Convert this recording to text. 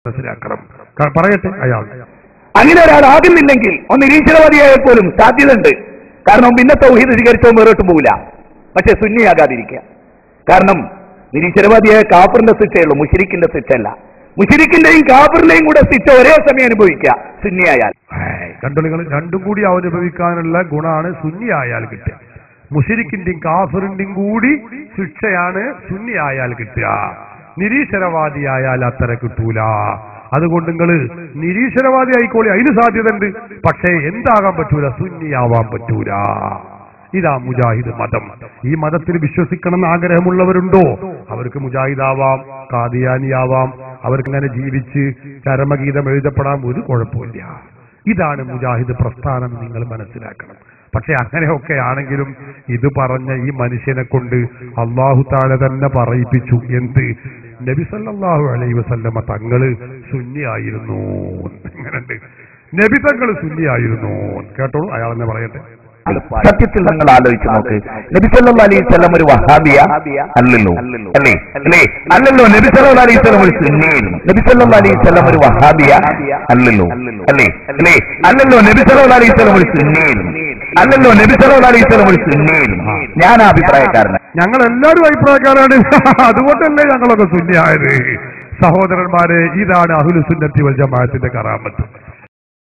മനസ്സിലാക്കണം ക- പറയട്ടെ അയാൾ അങ്ങനെ ഒരാൾ ആകുന്നില്ലെങ്കിൽ ഒന്ന് നിരീശ്വരവാദിയായാൽ പോലും സാധ്യതയുണ്ട് കാരണം പിന്നെ തൗഹീദ് സ്വീകരിച്ചോ വേറോട്ട് പോകില്ല പക്ഷെ സുന്നിയാകാതിരിക്കുക കാരണം നിരീശ്വരവാദിയായ കാഫറിന്റെ ശിക്ഷയുള്ളൂ മുഷിരിക്കിന്റെ ശിക്ഷയല്ല മുഷിരിക്കിന്റെയും കാഫറിന്റെയും കൂടെ ശിക്ഷ ഒരേ സമയം അനുഭവിക്കുക സുന്നിയായാൽ കണ്ടുകൾ രണ്ടും കൂടി അവനുഭവിക്കാനുള്ള ഗുണമാണ് സുന്നി ആയാൽ കിട്ടുക മുഷിരിക്കിന്റെയും കാഫറിന്റെയും കൂടി ശിക്ഷയാണ് സുന്നി ആയാൽ കിട്ടുക നിരീശ്വരവാദിയായാൽ അത്ര കിട്ടൂല അതുകൊണ്ട് നിങ്ങൾ നിരീശ്വരവാദി ആയിക്കോളി അതിന് സാധ്യത ഉണ്ട് പക്ഷേ എന്താകാൻ പറ്റൂല സുന്നിയാവാൻ പറ്റൂല ഇതാ മുജാഹിദ് മതം ഈ മതത്തിൽ വിശ്വസിക്കണം എന്ന് ആഗ്രഹമുള്ളവരുണ്ടോ അവർക്ക് മുജാഹിദാവാം കാദിയാനിയാവാം അവർക്ക് അങ്ങനെ ജീവിച്ച് ചരമഗീതം എഴുതപ്പെടാൻ ഒരു കുഴപ്പമില്ല ഇതാണ് മുജാഹിദ് പ്രസ്ഥാനം എന്ന് നിങ്ങൾ മനസ്സിലാക്കണം പക്ഷെ അങ്ങനെയൊക്കെ ആണെങ്കിലും ഇത് പറഞ്ഞ ഈ മനുഷ്യനെ കൊണ്ട് അള്ളാഹു താഴെ തന്നെ പറയിപ്പിച്ചു എന്ത് നബി സല്ലല്ലാഹു അലൈഹി വസല്ലമ തങ്ങള് സുന്നിയായിരുന്നു എങ്ങനെയുണ്ട് നബി തങ്ങൾ സുന്നിയായിരുന്നു കേട്ടോളൂ അയാൾ തന്നെ പറയട്ടെ സത്യത്തിൽ നിങ്ങൾ ആലോചിച്ച് നോക്ക് നബിസല്ലാ അലൈഹി സ്വലം ഒരു വഹാബിയ അല്ലല്ലോ അല്ലേ അല്ലേ അല്ലല്ലോ നബിസല്ലാ അലൈഹി സ്വലം ഒരു സുന്നിയായിരുന്നു നബിസല്ലാ അലൈഹി സ്വലം ഒരു വഹാബിയ അല്ലല്ലോ അല്ലേ അല്ലേ അല്ലല്ലോ നബിസല്ലാ അലൈഹി സ്വലം ഒരു സുന്നിയായിരുന്നു അല്ലല്ലോ നബിസല്ലാ അലൈഹി സ്വലം ഒരു സുന്നിയായിരുന്നു ഞാൻ ആ അഭിപ്രായക്കാരനാണ് ഞങ്ങൾ എല്ലാവരും അഭിപ്രായക്കാരാണ് അതുകൊണ്ടല്ലേ ഞങ്ങളൊക്കെ സുന്നിയായത് സഹോദരന്മാരെ ഇതാണ് അഹുലു സുന്നത്തി വൽ ജമാഅത്തിന്റെ കറാമത്ത്